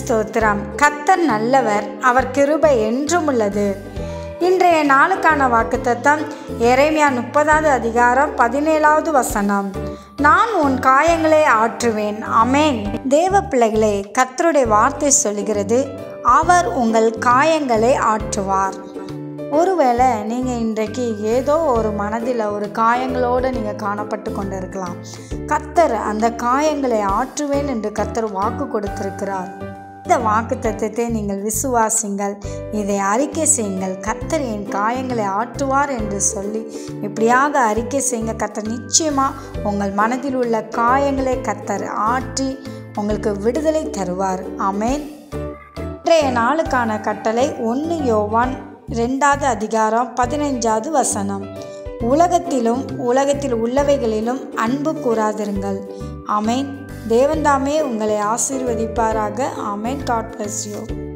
ஸ்தோத்திரம் கத்தர் நல்லவர் அவர் கிருபை என்றும் உள்ளது இன்றைய நாளுக்கான வாக்குத்தத்தம் எரேமியா முப்பதாவது அதிகாரம் பதினேழாவது வசனம் நான் உன் காயங்களை ஆற்றுவேன் அமேன் தேவ பிள்ளைகளே கத்தருடைய வார்த்தை சொல்கிறது அவர் உங்கள் காயங்களை ஆற்றுவார் ஒருவேளை நீங்கள் இன்றைக்கு ஏதோ ஒரு மனதில் ஒரு காயங்களோடு நீங்கள் காணப்பட்டு கொண்டு இருக்கலாம் கத்தர் அந்த காயங்களை ஆற்றுவேன் என்று கத்தர் வாக்கு கொடுத்திருக்கிறார் இந்த வாக்கு தத்துவத்தை நீங்கள் விசுவாசிங்கள் இதை அறிக்கை செய்யுங்கள் கத்தர் என் காயங்களை ஆற்றுவார் என்று சொல்லி இப்படியாக அறிக்கை செய்யுங்க கத்தர் நிச்சயமாக உங்கள் மனதில் உள்ள காயங்களை கத்தர் ஆற்றி உங்களுக்கு விடுதலை தருவார் ஆமேன் இன்றைய நாளுக்கான கட்டளை ஒன்று யோவான் ரெண்டாவது அதிகாரம் பதினைஞ்சாவது வசனம் உலகத்திலும் உலகத்தில் உள்ளவைகளிலும் அன்பு கூறாதிருங்கள் ஆமேன் தேவன்தாமே உங்களை ஆசீர்வதிப்பாராக ஆமேன் காட் பிளஸ் யூ